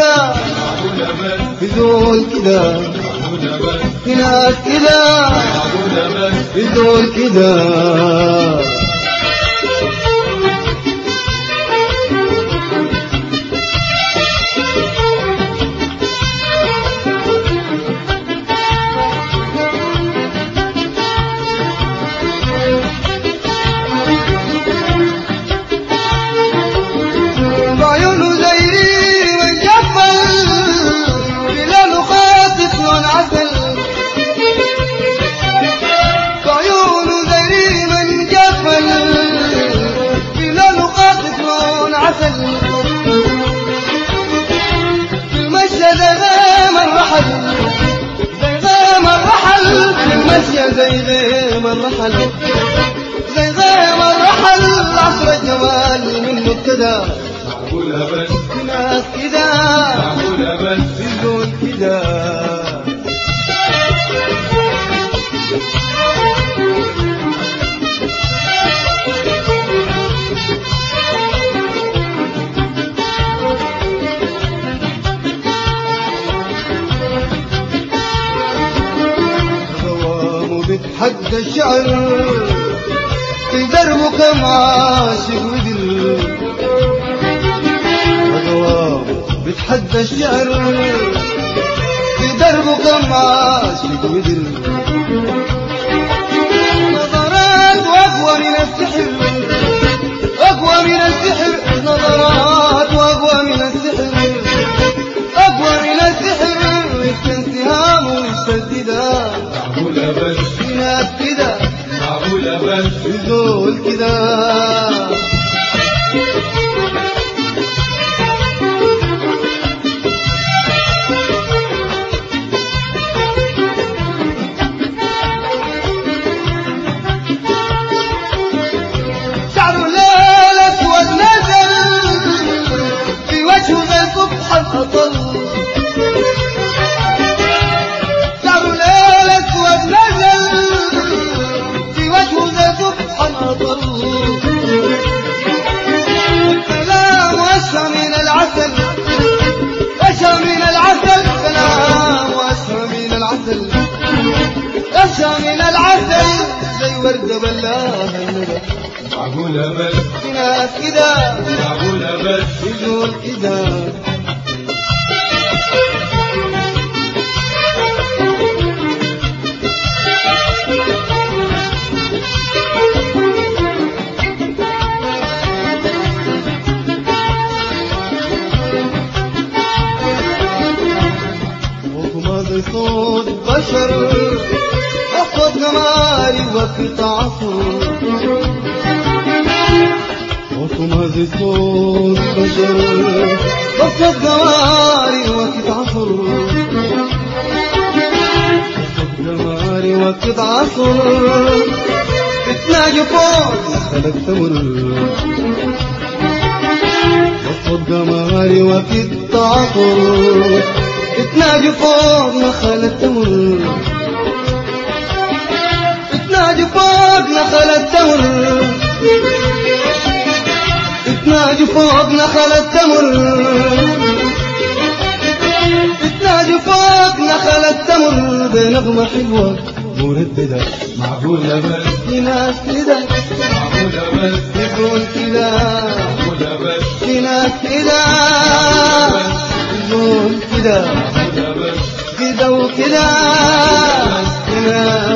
كده معقولة بس في زول كده معقولة بس في ناس كده معقولة بس في زول كده بعيونه زي من جفل بلاله خاطف لون عسل بعيونه زي من جفل بلاله خاطف لون عسل في المشي زي غيم الرحل زي غيم الرحل في المشي زي غيم الرحل زي غيم الرحل عصر الجمال من مبتدأ معقولة بس في ناس كده معقولة بس يقول كده دوامه بيتحدى الشعر في دربه كم عاشق ودل دوامه بيتحدى الشعر في دربه كم عاشق ودل نظرات واقوى من السحر اقوى من السحر نظرات واقوى من السحر اقوى من السحر انتهام مستجدا معقولة بس في ناس كده معقولة بس في زول كده شعره ليل اسود نزل في وجهه زي صبح الأطل شعره ليل اسود نزل في وجهه زي صبح الأطل كلام واشهى من العسل اشهى من العسل كلام واشهى من العسل اشهى من العسل زي وردة بلاها الندى معقولة بس في ناس كده معقولة بس يقول كده وقمض صوت بشر احفظ جمالي وقت عصر وقمض صوت بشر احفظ جمالي وقت عصر احفظ جمالي وقت عصر اتناجي فوق خلق تمر وفض جمالي وقت عصر اتناجي فوق نخل التمر اتناجي فوق نخل التمر اتناجي فوق نخل التمر اتناجي فوق نخل التمر بنغمة حلوة مرددة معقولة بس في ناس كده معقولة بس يقول كده معقولة بس في ناس كده يقول كده معقولة بس كده وكده كده